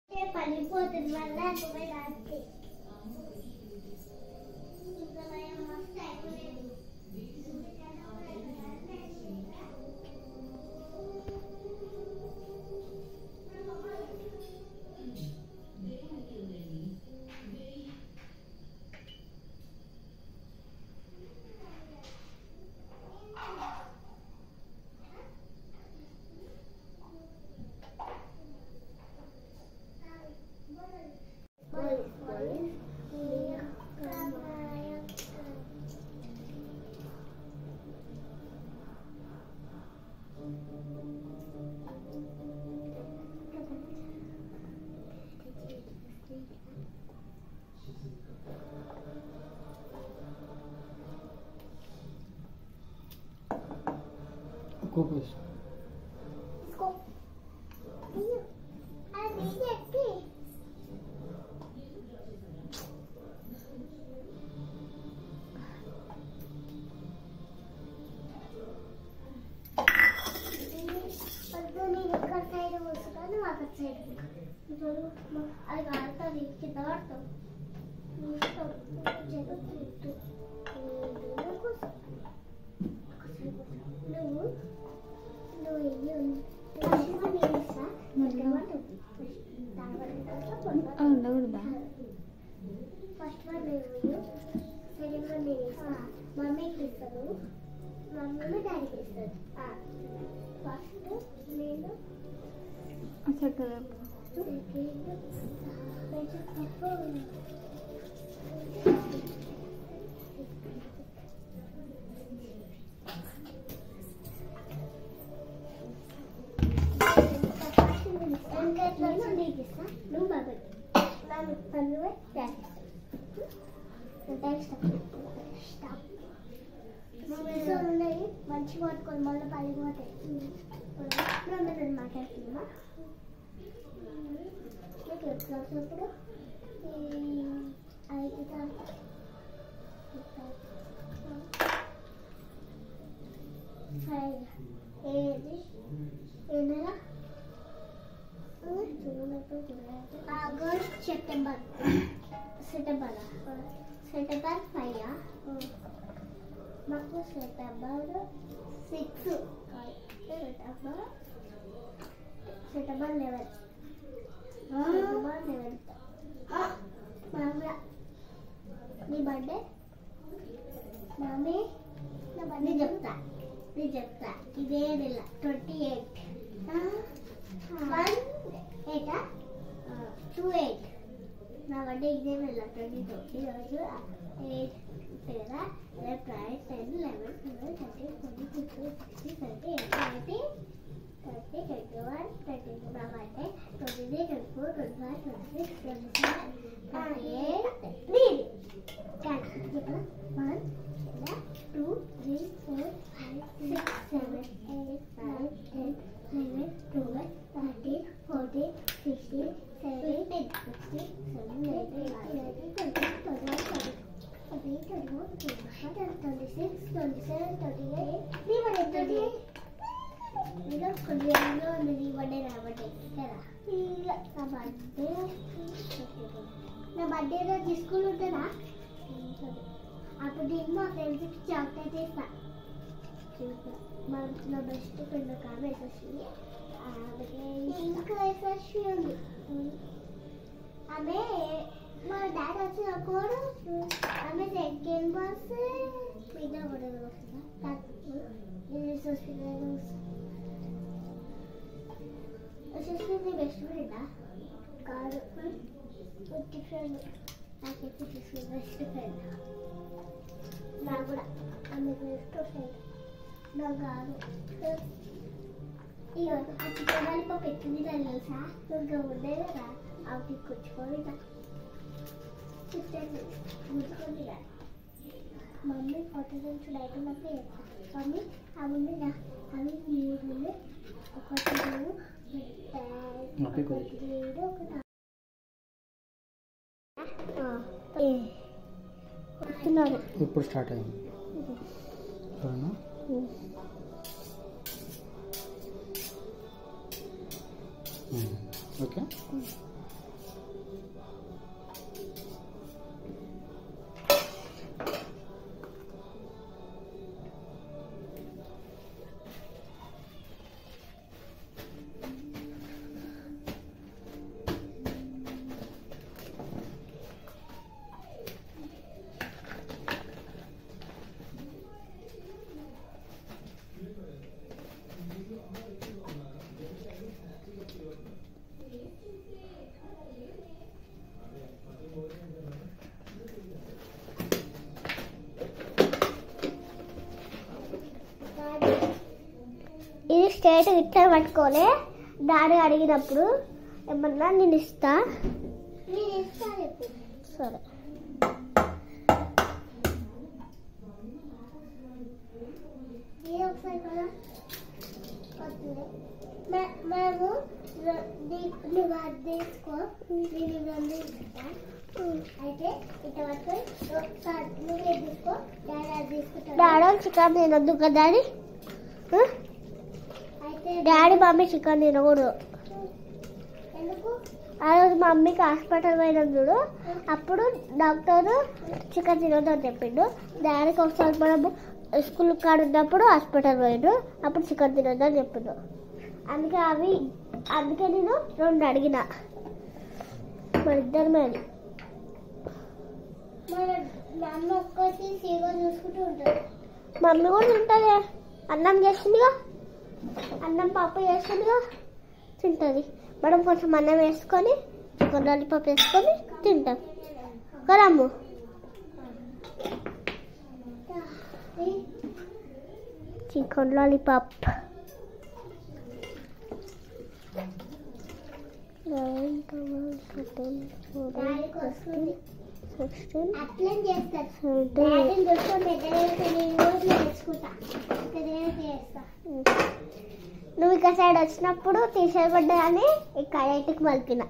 పడిపోతుంది మళ్ళీ అటువై రాత్రి ఇంకా భయం వస్తే అయిపోలేదు కోపేసి అది చెప్పి వద్దు నేను ఇక్కడ సైడ్ కూర్చున్నాను అక్కడ సైడ్ ఇప్పుడు మా- అది కాడుతుంది కింద పడతాం నువ్వు నువ్వు ఇల్లు ఉండకూడదా ఫస్ట్ వన్ నేను సెకండ్ వన్ నేను ఇస్తా మమ్మీకి ఇస్తాను మమ్మీ డాడీకి ఇస్తాను ఫస్ట్ నేను చక్కగా సెకండ్ కొంచెం తక్కువ నీకు ఇస్తా నువ్వు బాబాయ్ నన్ను పన్ను డాడీ స్టాప్ సో ఉన్నాయి మంచి పట్టుకొని మళ్ళీ పడిపోతాయి ఇప్పుడు మీరు మాట్లాడుతుందా మీకు ఎప్పుడు వచ్చినప్పుడు ఐదు ఏది ఏ నెల August September September September five మాకు September six September September eleven September eleventh మామూలు నీ బర్త్డే మమ్మీ నా బర్త్డే చెప్తా నేను చెప్తా ఇదే నెల ట్వంటీ ఎయిట్ వన్ ఎయిటా టూ ఎయిట్ నా బర్త్డే ఇదే నెల ట్వంటీ టూ ఈరోజు ఎయిట్ కదా రేపు nine ten eleven twelve thirteen forty fifteen sixty seventy eighty thirty twenty one twenty two నా birthday twenty three twenty four twenty five twenty six twenty seven twenty eight నీది చెప్పనా one two three four five six seven eight nine ten eleven twelve thirteen fourteen fifteen seventeen sixteen seven eighteen nineteen twenty twenty one twenty twenty twenty four twenty five twenty six twenty seven twenty eight నీ birthday twenty eight ఇంకా కొన్ని ఏళ్ళలో ఉంది నీ birthday నా birthday కదా ఇలా నా బర్త్డే నా బర్త్డే రోజు స్కూల్ ఉంటుందా అప్పుడు నేను మా ఫ్రెండ్స్కి చాక్లెట్ ఇస్తా మా నా బెస్ట్ ఫ్రెండ్ ఒక ఆమె యశస్వి ఆమెకి ఇంకా యశస్వి ఉంది ఆమె మా డాడీ వచ్చిన కూడా ఆమె సెకండ్ బస్ మీద పడదు వస్తుందా యశస్వి యశస్వి నీ బెస్ట్ ఫ్రెండా కాదు బెస్ట్ ఫ్రెండ్ నాకైతే యశస్వి బెస్ట్ ఫ్రెండ్ నాకు కూడా ఆమె బెస్ట్ ఫ్రెండ్ నాకు కాదు ఇక ఆ చికెన్ పప్పు పెట్టింది తెలుసా ఇంకా ఉండే కదా అవి తీసుకొచ్చుకొని చికెన్ గుర్తుకుంది కదా మమ్మీ ఫోటో నుంచి డైకున్నప్పుడు చెప్తా మమ్మీ అవి ఉంది నా అవి మూడు ఒకటి మూడు నొప్పి కొద్ది. ఒకటి ఏడు ఒకటి వస్తున్నారు ఇప్పుడు స్టార్ట్ అయింది సరేనా ఓకే స్టేట్ ఇట్లా పట్టుకోలే డాడీ అడిగినప్పుడు ఏమన్నా నేను ఇస్తా సరే మేము నువ్వు అది తీసుకో నేను రెండు ఇస్తా అయితే ఇట్లా పట్టుకొని నువ్వే తీసుకో డాడీ అది తీసుకుంటా డాడీ చికెన్ తినొద్దు కదా డాడీ అయితే డాడీ మమ్మీ చికెన్ తినకూడదు ఎందుకు ఆ రోజు మమ్మీకి హాస్పిటల్ పోయినాం చూడు అప్పుడు డాక్టర్ చికెన్ తినొద్దు అని చెప్పిండు డాడీకి ఒకసారి మనము స్కూల్ కాడ ఉన్నప్పుడు హాస్పిటల్ పోయిండు అప్పుడు చికెన్ తినొద్దు అని చెప్పిండు అందుకే అవి అందుకే నేను రెండు అడిగిన మన ఇద్దరు మీద మమ్మీ ఒక్కటి సీగా చూసుకుంటూ ఉంటుంది మమ్మీ కూడా తింటుంది అన్నం చేస్తుందిగా అన్నం పప్పు చేస్తుందిగా తింటుంది మనం కొంచెం అన్నం వేసుకొని చికెన్ లాలీపాప్ వేసుకొని తింటాం కదా అమ్ము చికెన్ లాలీపాప్ సిక్స్టీన్ అట్లని చేస్తారు సెవెంటీన్ బ్యాటింగ్ చూసుకొని పెద్దగా నేను రోజు నేర్చుకుంటా పెద్దగా చేస్తా నువ్వు ఇక సైడ్ వచ్చినప్పుడు తీసేయబడ్డా అని ఇక్కడ ఇంటికి మలిపిన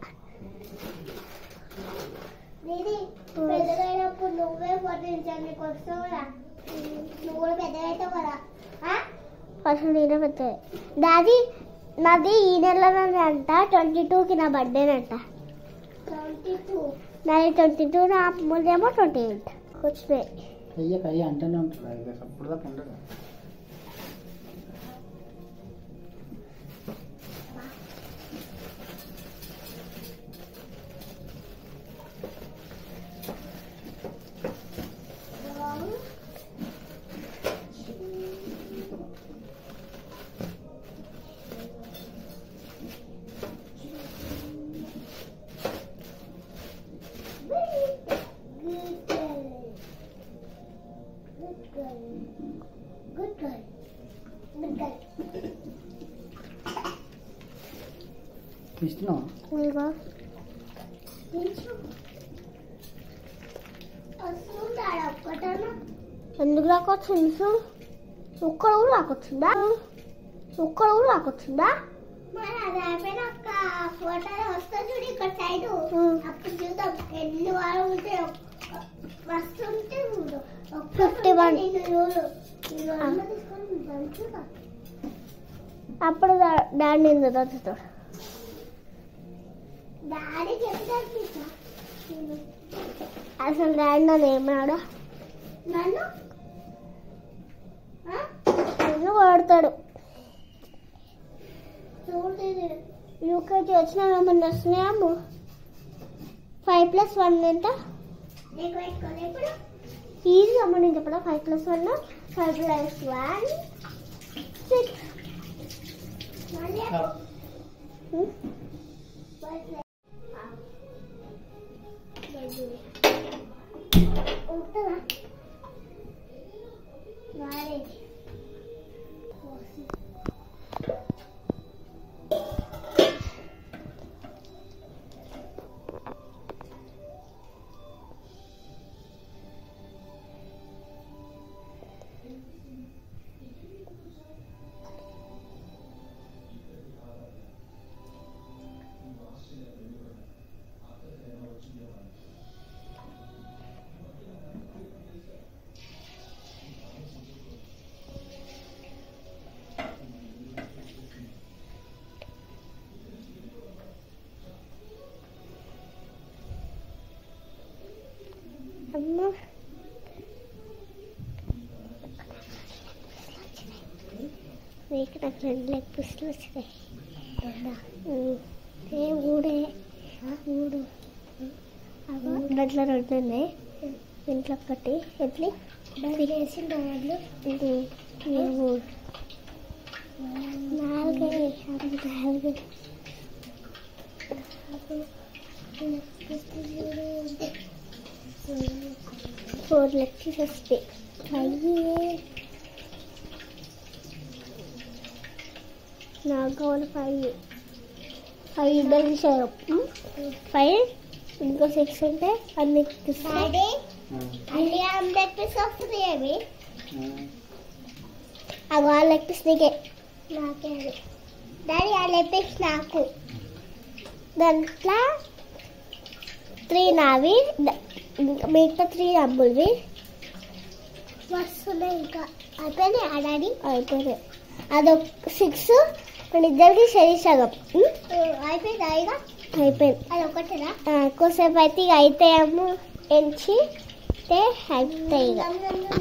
దీది పెద్దగా అయినప్పుడు నువ్వే పట్టించాలి నీకు వస్తావు కదా నువ్వు కూడా పెద్దగా అవుతావు కదా ఆ? ఫస్ట్ నేనే పెద్దది డాడీ నాది ఈ నెలలోనే అంట ట్వంటీ టూకి నా బర్త్డేనంట ట్వంటీ టూ నాది ట్వంటీ టూ నా ముందేమో ట్వంటీ ఎయిట్ వచ్చినాయి అయ్యక అయ్య అంటేనే ఉంటాడు ఇక అప్పుడు దాకా ఉండదు good girl good girl good girl good girl ఇస్తున్నావా ఇదిగో దించు వస్తుంటాడు ఒక్కటన్నా ఎందుకు రాకొచ్చింది చూడు ఒక్కడ కూడా రాకొచ్చిందా ఒక్కడ కూడా రాకొచ్చిందా మరి అది అయిపోయినాక ఫోటోలో వస్తా చూడు ఇక్కడ సైడ్ ఉం. అప్పుడు చూద్దాం ఎన్ని వారం ఉంటే వస్తుంటే చూడు Fifty one. నేను చూడు ఈ రెండు తీసుకొని దంచుతా. అప్పుడు డా- డాడీ నిన్ను దొరుకుతాడు డాడీ చెప్తాడు నీకు. నేను అసలు డాడీ నన్ను ఏమన్నాడు నన్ను ఆ? నిన్ను కొడతాడు చూడు ఇది. యూకేజీ వచ్చిన ఏమన్నా వస్తున్నాయా ఫైవ్ ప్లస్ వన్ ఎంత నీకు పెట్టుకోలే ఇప్పుడు ఈజీ అమ్మ నేను చెప్పడా five plus one five plus one six మళ్ళీ ఉంటుందా మ్యారేజ్ అమ్మ మీకు నాకు రెండు లెగ్ పీసులు వచ్చినాయి ఉమ్. ఏ మూడే మూడు అగో, దాంట్లో రెండు ఉన్నాయి ఇంట్లో ఒకటి ఎట్లి వేసిన వాళ్ళు ఇది ఈ మూడు నాలుగే అవి నాలుగు ఫోర్ లెగ్ వస్తాయి అయ్యే నాకు కావాలి ఫైవ్ ఫైవ్ ఇద్దరికి షేర్ ఫైవ్ ఇంకో సిక్స్ ఉంటే అన్ని డాడీ అన్ని ఆమ్లెట్ పీస్ వస్తుంది అవి ఆ వాళ్ళ పీస్ నీకే నాకే అది డాడీ ఆ లెగ్ పీస్ నాకు దాంట్లో త్రీ నావి ద- ఇంకా మిగతా త్రీ అమ్ముల్వి వస్తున్నాయి ఇంకా అయిపోయినాయి ఆ డాడీ అయిపోయినాయి అదొక సిక్స్ మన ఇద్దరికి సరి సగం ఉం? అయిపోయిందా ఇక అయిపోయింది అది ఒకటేనా ఆ, కొద్దిసేపు అయితే ఇక అయితాయేమో ఎంచి అయితే అయిపోతాయి ఇక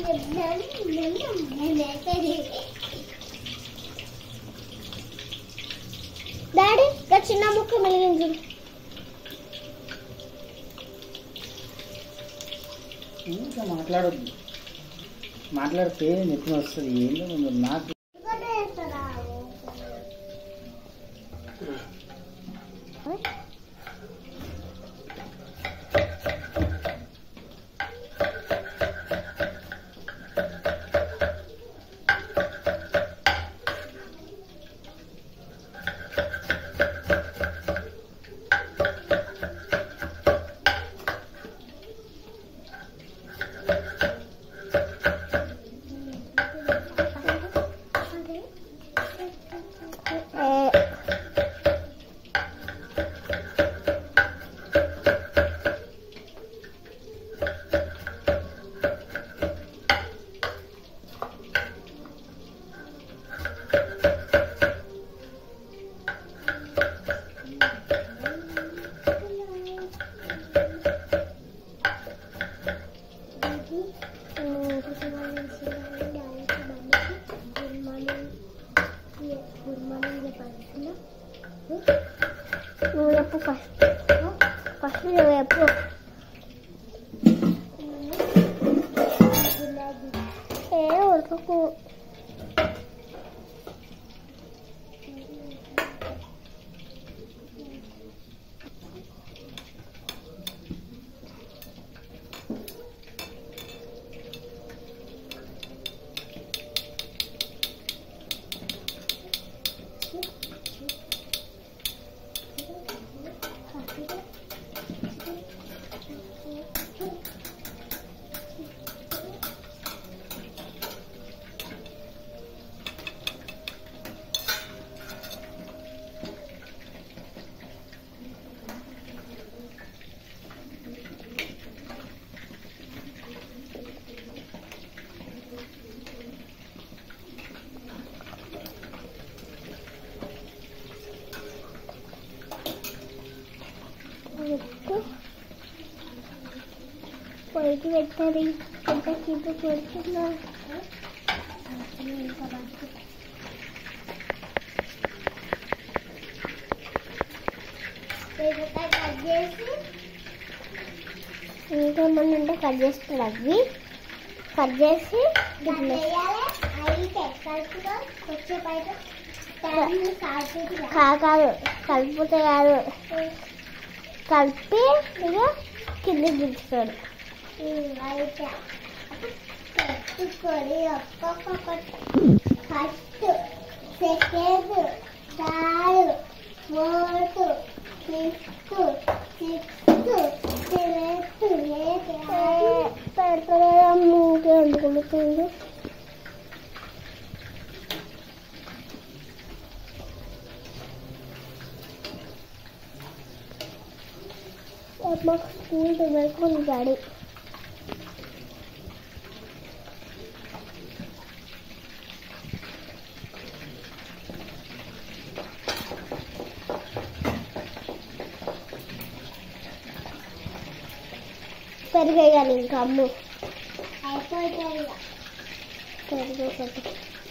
డాడీ ఇక చిన్న ముక్క మిగిలింది ఇంకా మాట్లాడొద్దు మాట్లాడితే నెత్తిన వస్తుంది ఏందో ముందు నాకు నువ్వు చెప్పు ఫస్ట్ ఫస్ట్ నువ్వు చెప్పు ఏ ఉడకకు పెట్టు పొయ్యికి పెట్టాలి ఎంత కింద పెడుతున్నా కట్ చేసి ఇంకేమన్నా ఉంటే కట్ చేస్తాడు అవి కట్ చేసి దాంట్లో వేయాలి అయితే కలుపుకో కొంచెం బయట దాన్ని సాల్ట్ కాదు కలిపితే కాదు కలిపి ఇక కిందకి దించుతాడు అయితే పెట్టుకొని ఒక్కొక్కటి first second third fourth fifth sixth seventh eighth పెడతాడు మూకే ఎందుకుంటుంది మాకు స్కూల్ దగ్గరకు డాడీ పెరిగాయి ఇంకా అమ్ము అయిపోతుంది పెరుగు ఒకటి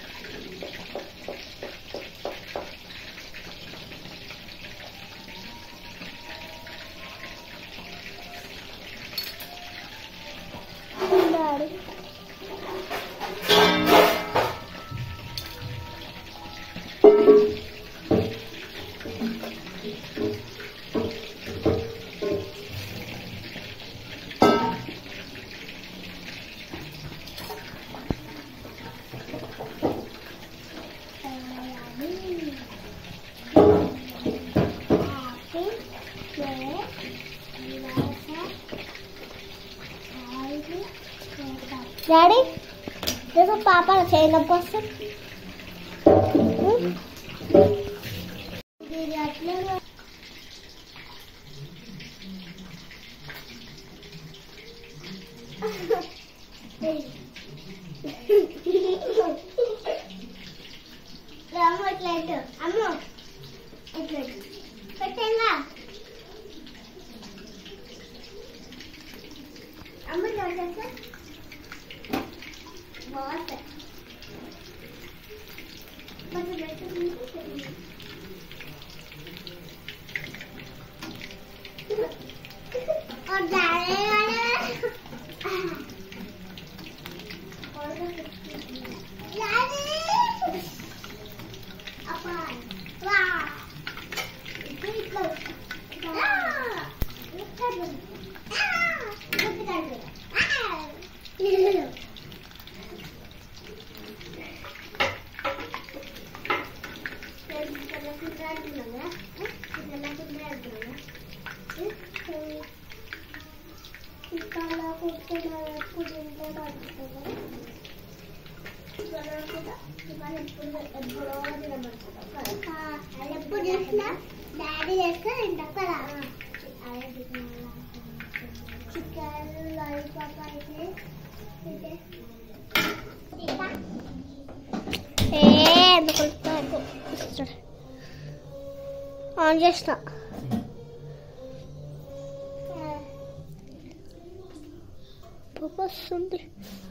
డాడీ డాడీ రేపు పాప చేయి నొప్పి వస్తుంది ఇది అట్లే రాము ఎట్లయితే అమ్మ ఎట్లయితే పెట్టేలా అమ్మ చూడండి బాగుంది కొంచెం పెట్టు और डाले वाले ఎప్పుడు చేసినా డాడీ చేస్తే ఇంటక్కరా చికెన్ లాలీపాప్ అయితే ఏ ఎందుకు ఆన్ చేసిన పొగ వస్తుంది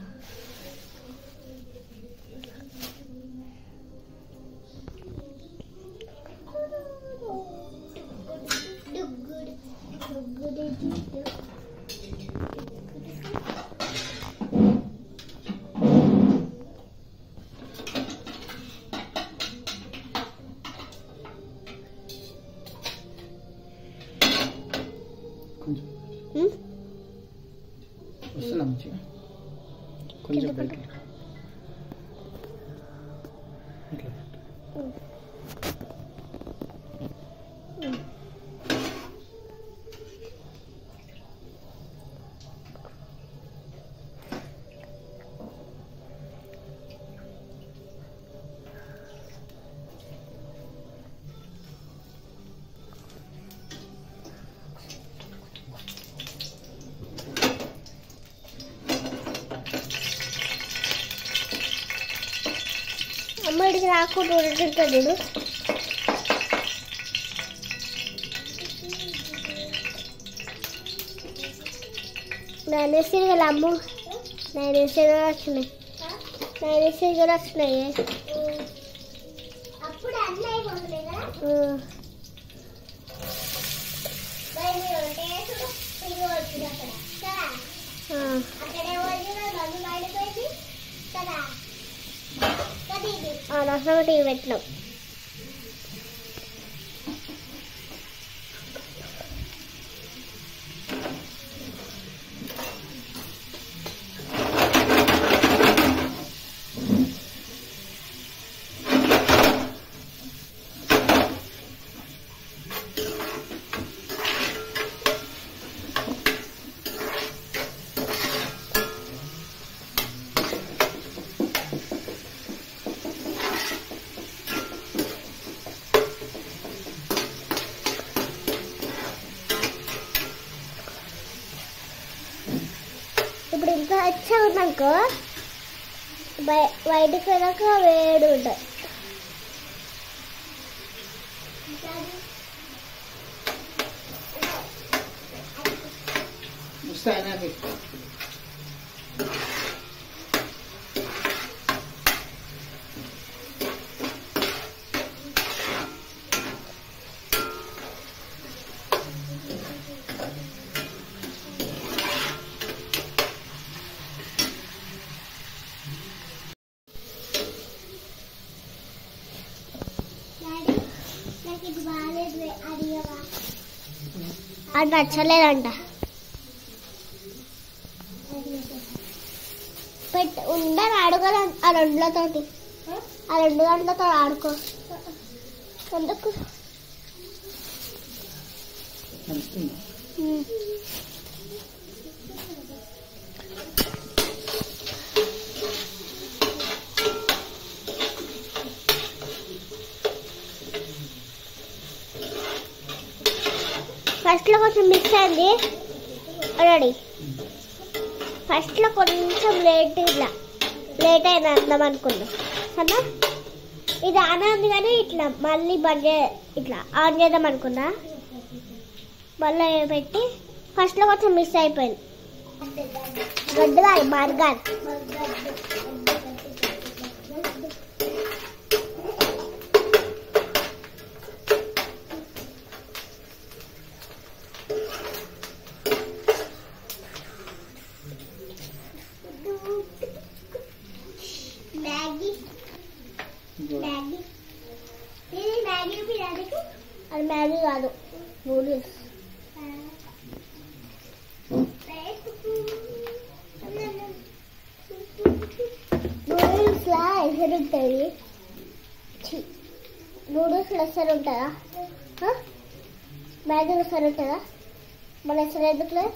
కొంచెం హ్మ్? వస్తున్నా మంచిగా కొంచెం కింద బయట ఇట్లా అమ్మ ఇడికి రాకుండా ఉంటుంది చూడు నైనేసి కదా అమ్ము నైనేసి కూడా వచ్చినాయి నైనేసి కూడా వచ్చినాయి అప్పుడు అన్నీ అయిపోతున్నాయి కదా అనవసరం టీవీ పెట్టినాం ఇప్పుడు ఇంకా వచ్చా ఉన్నాకో బయ బయటకు వెళ్ళాక వేడి ఉంటుంది వస్తాయి నాకు నాకు ఇది బాగాలేదు అడిగవా అది నచ్చలేదంట పెట్ ఉండని అడగలే ఆ రెండులతోటి ఆ రెండు గంటలతో ఆడుకో ఎందుకు నడుస్తుంది ఉమ్. ఫస్ట్లో కొంచెం మిక్స్ అయింది రెడీ ఫస్ట్లో కొంచెం లేట్ ఇలా లేట్ అయిన అందం అనుకున్నా సన్నా ఇది ఆన్ ఉంది కానీ ఇట్లా మళ్ళీ బంద్ చే ఇట్లా ఆన్ చేద్దాం అనుకున్నా మళ్ళీ పెట్టి ఫస్ట్లో కొంచెం మిస్ అయిపోయింది గడ్డగాలి బర్గర్ మ్యాగీ మ్యాగీ ఇది మ్యాగీ బిర్యానీకి అది మ్యాగీ కాదు నూడిల్స్ నూడిల్స్లా ఎసరు ఉంటుంది నూడిల్స్లో ఎసరు ఉంటుందా ఆ? మ్యాగీలో ఎసరు ఉంటుందా మన ఎసరు ఎందుకు లేదు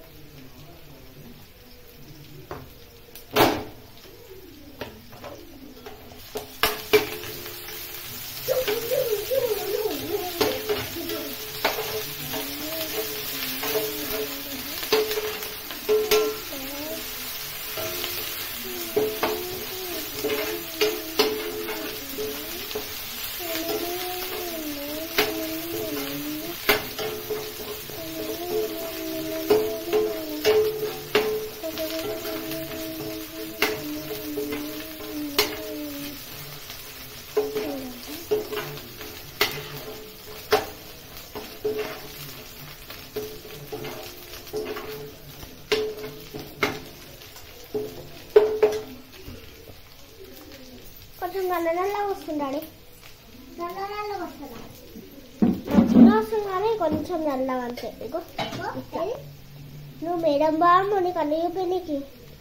కొంచెం నల్ల నల్ల వస్తుండాలి నల్ల నల్ల వస్తుందా మంచిగా వస్తుంది కానీ కొంచెం నల్ల అంతే ఇగో ఇక్కడ. నువ్వు మేడం బాగు నీకు అన్ని చూపించకి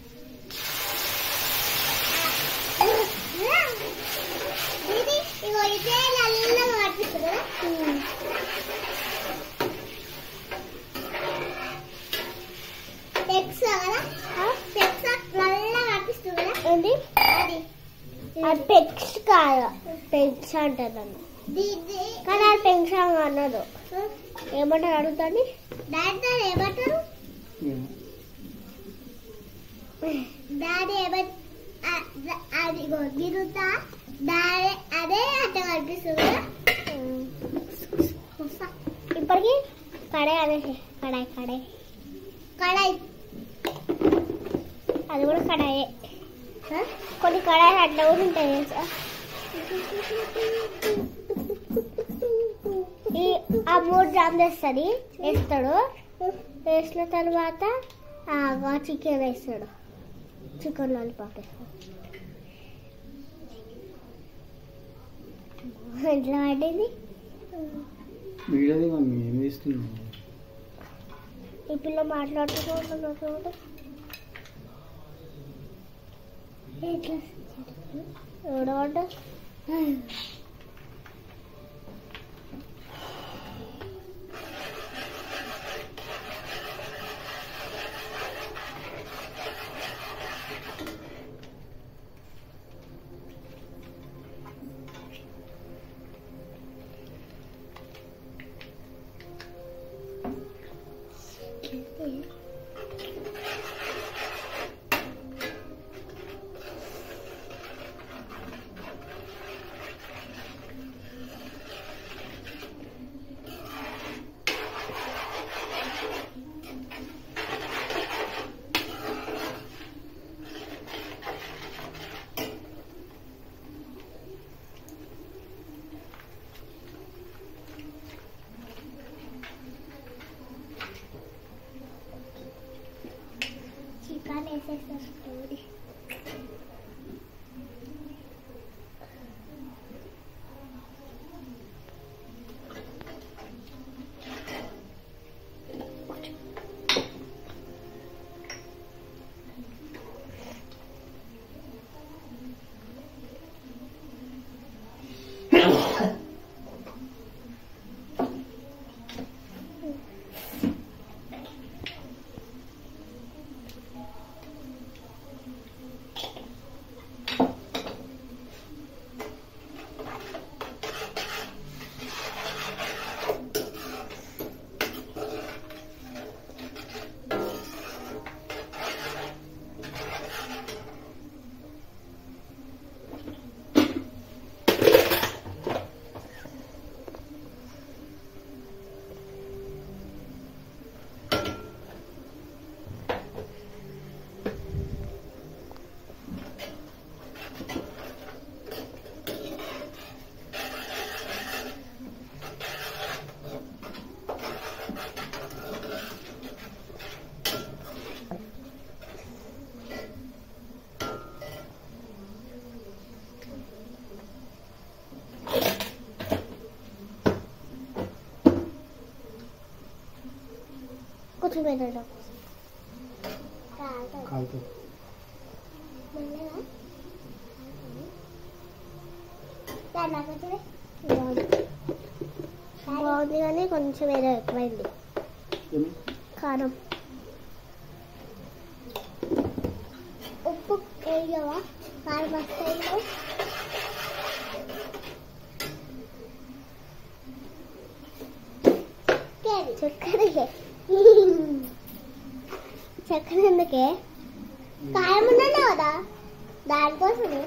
ఇగో ఇదే నల్లగా కనిపిస్తుంది కదా టెక్స్ కదా టెక్స్ నల్లగా కనిపిస్తుంది కదా ఏంటి అది అది పెక్స్ కాదు పెక్స్ అంటారు నన్ను కానీ అది పెంక్స్ అన్నదు ఏమంటారు అడుగుతాండి డాడీ ఏమంటారు డాడీ ఏమంటారు అది తిరుగుతా డాడీ అదే అట్ట కనిపిస్తుంది ఇప్పటికి కడాయి అనేసి కడాయి కడాయి కడాయి అది కూడా కడాయే ఆ? కొన్ని కడాయిలు అట్లా కూడా ఉంటాయి తెలుసా ఈ ఆ మూడు జామ్ వేస్తుంది వేస్తాడు వేసిన తర్వాత ఆ చికెన్ వేస్తాడు చికెన్ లాలీపాప్ వేస్తాడు ఎట్లా పడింది వీడది మమ్మీ ఏం చేస్తున్నావు ఈ పిల్ల మాట్లాడుతూ ఉంటుంది ఎట్లా ఎవడవాడు కొంచెం పెట్టండి కాలుతో బాగుంది కానీ కొంచెం ఏదో ఎక్కువైంది ఏమి కారం ఉప్పు వేయవా కారం వస్తాయి చక్కెర చక్కెర ఎందుకే కారం ఉండాలి కదా దానికోసమే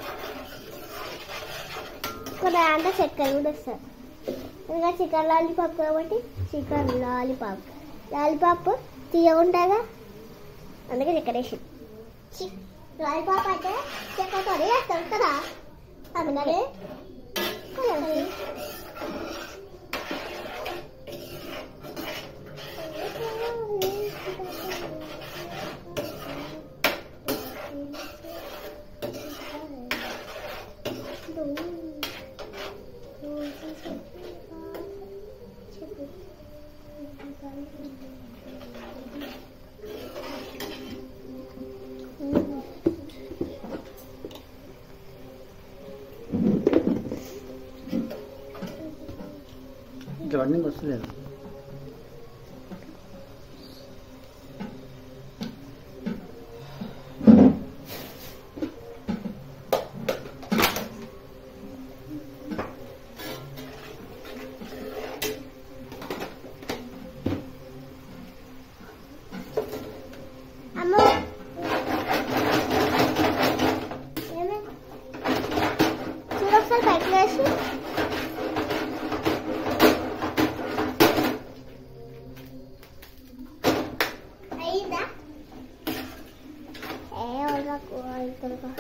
కొన్ని దాంట్లో చక్కెర కూడా వస్తుంది ఇంకా చికెన్ లాలీపాప్ కాబట్టి చికెన్ లాలీపాప్ లాలీపాప్ తీయ ఉంటుందా అందుకే చక్కెర వేసి లాలీపాప్ అంటే చక్కెరతో వేస్తాం కదా అందుకని ఇవన్నీ వస్తలేదు అమ్మ ఏమే? చూడు ఒకసారి పైకి వేసి అయిందా ఏ వాళ్ళకు ఇద్దరుగా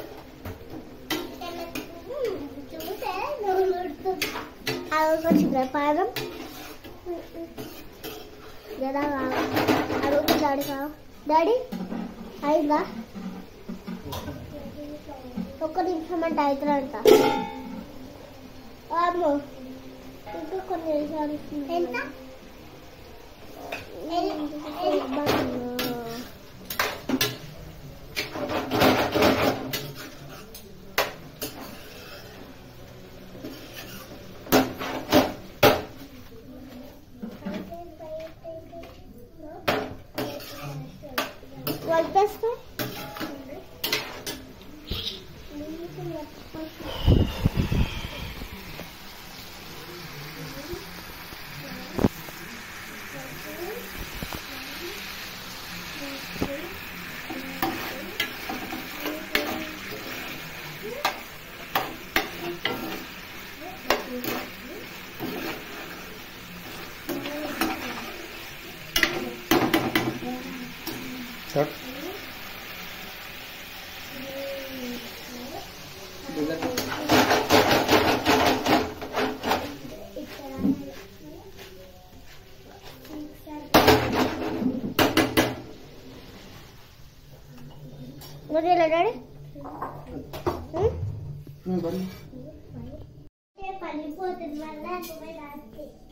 చూసే అది కొంచెం పాదం కదా అడుగు డాడీ కావు డాడీ అయిందా ఒక్క నిమిషం అంటే అవుతుందంట అమ్మో ఇంకా కొన్ని నిమిషాలు ఎంత వన్ ప్లస్ ఫైవ్ సార్ నువ్వు డాడీ బన్నీ పనిపోతుంది వల్ల